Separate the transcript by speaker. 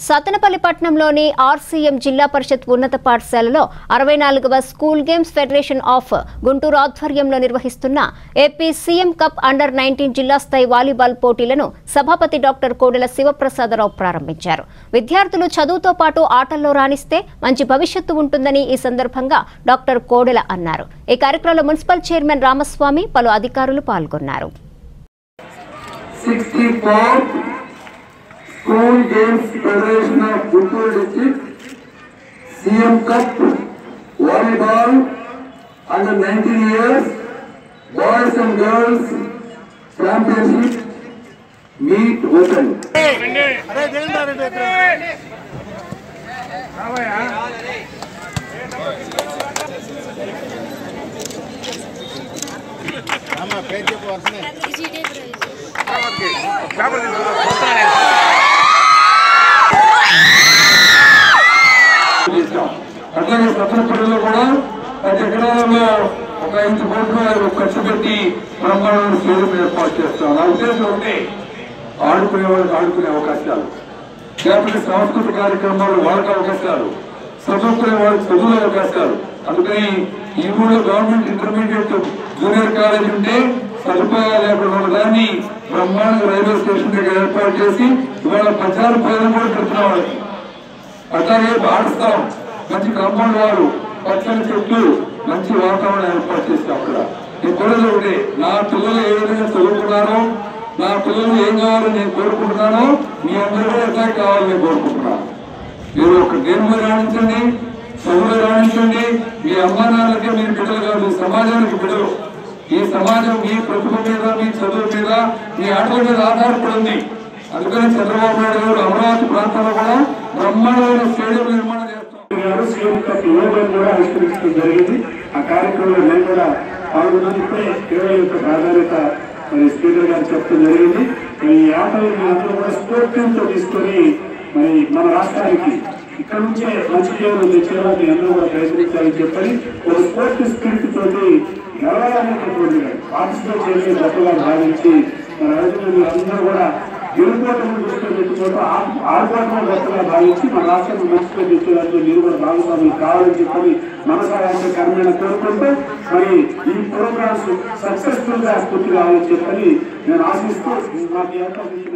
Speaker 1: సతనపల్లి పట్టణంలోని ఆర్సీఎం జిల్లా పరిషత్ ఉన్నత పాఠశాలలో అరవై నాలుగవ school games federation of Guntur ఆధ్వర్యంలో నిర్వహిస్తున్న AP CM cup under nineteen జిల్లా స్థాయి వాలీబాల్ పోటీలను సభాపతి డాక్టర్ కోడెల శివప్రసాదరావు ప్రారంభించారు విద్యార్థులు చదువుతో పాటు ఆటల్లో రాణిస్తే మంచి భవిష్యత్తు ఉంటుందని ఈ సందర్భంగా డాక్టర్ కోడెల అన్నారు ఈ కార్యక్రమంలో మున్సిపల్ చైర్మన్ రామస్వామి పలు అధికారులు పాల్గొన్నారు
Speaker 2: 64th School Games Federation of Guntur District CM Cup Volleyball under 19 years Boys and Girls Championship meet open. చేశాం. అట్లాగే సత్రపల్లిలో కూడా ప్రతి ఎకరాలలో ఒక ఐదు కోట్ల ఖర్చు పెట్టి బ్రహ్మాండమైన స్టేడియం ఏర్పాటు చేస్తాం నా ఉద్దేశం ఉంటే ఆడుకునే వాళ్ళకి ఆడుకునే అవకాశాలు లేకపోతే సాంస్కృతిక కార్యక్రమాలు వాళ్ళకి అవకాశాలు చదువుకునే వాళ్ళకి చదువుల అవకాశాలు అందుకని ఈ ఊళ్ళో గవర్నమెంట్ ఇంటర్మీడియట్ జూనియర్ కాలేజ్ ఉంటే సదుపాయాలు లేకుండా ఉన్న దాన్ని బ్రహ్మాండ రైల్వే స్టేషన్ దగ్గర ఏర్పాటు చేసి ఇవాళ ప్రచార ప్రజలు కూడా పెడుతున్నాం వాళ్ళకి అట్లాగే పాఠస్థలం మంచి కాంపౌండ్ వారు పచ్చని చెట్లు మంచి వాతావరణం ఏర్పాటు చేస్తాం అక్కడ ఈ పిల్లలు ఒకటి నా పిల్లలు ఏ విధంగా చదువుకున్నారో నా పిల్లలు ఏం కావాలో నేను కోరుకుంటున్నానో మీ అందరూ కూడా ఎట్లా కావాలని నేను కోరుకుంటున్నాను మీరు ఒక గేమ్లో రాణించండి చదువులో రాణించండి మీ అమ్మా నాన్నలకే మీరు బిడ్డలు కాదు ఈ సమాజానికి బిడ్డలు ఈ సమాజం మీ ప్రతిభ మీద మీ చదువు మీద మీ ఆటల మీద ఆధారపడి ఉంది అందుకని చంద్రబాబు నాయుడు గారు అమరావతి ప్రాంతంలో కూడా బ్రహ్మాండమైన స్టేడియం నిర్మాణం చేస్తాం
Speaker 3: గారు సీఎం కప్ లోగోని కూడా ఆవిష్కరించడం జరిగింది ఆ కార్యక్రమంలో నేను కూడా పాల్గొన్నాను ఇప్పుడే క్రీడల యొక్క ప్రాధాన్యత మరి స్పీకర్ గారు చెప్పడం జరిగింది మరి ఈ ఆటలు మీ అందరూ కూడా స్పోర్ట్ టీమ్ తో తీసుకొని మరి మన రాష్ట్రానికి ఇక్కడ నుంచే మంచి పేరు తెచ్చేలా మీ అందరూ కూడా ప్రయత్నించాలని చెప్పని ఒక స్పోర్ట్ స్పిరిట్ తోటి గెలవాలనేటటువంటి పార్టిసిపేట్ చేసే గొప్పగా భావించి మన రాజకీయ మీరు అందరూ కూడా గెలుపోవటం దృష్టిలో పెట్టుకోవడం ఆడుకోవటం గొప్పగా భావించి మన రాష్ట్రాన్ని మంచిగా తెచ్చేదాంట్లో మీరు కూడా భాగస్వాములు కావాలని చెప్పని మనసారాన్ని కర్మైన కోరుకుంటూ మరి ఈ ప్రోగ్రామ్స్ సక్సెస్ఫుల్ గా పూర్తి కావాలని చెప్పని నేను ఆశిస్తూ నాకు ఈ అవకాశం ఇచ్చిన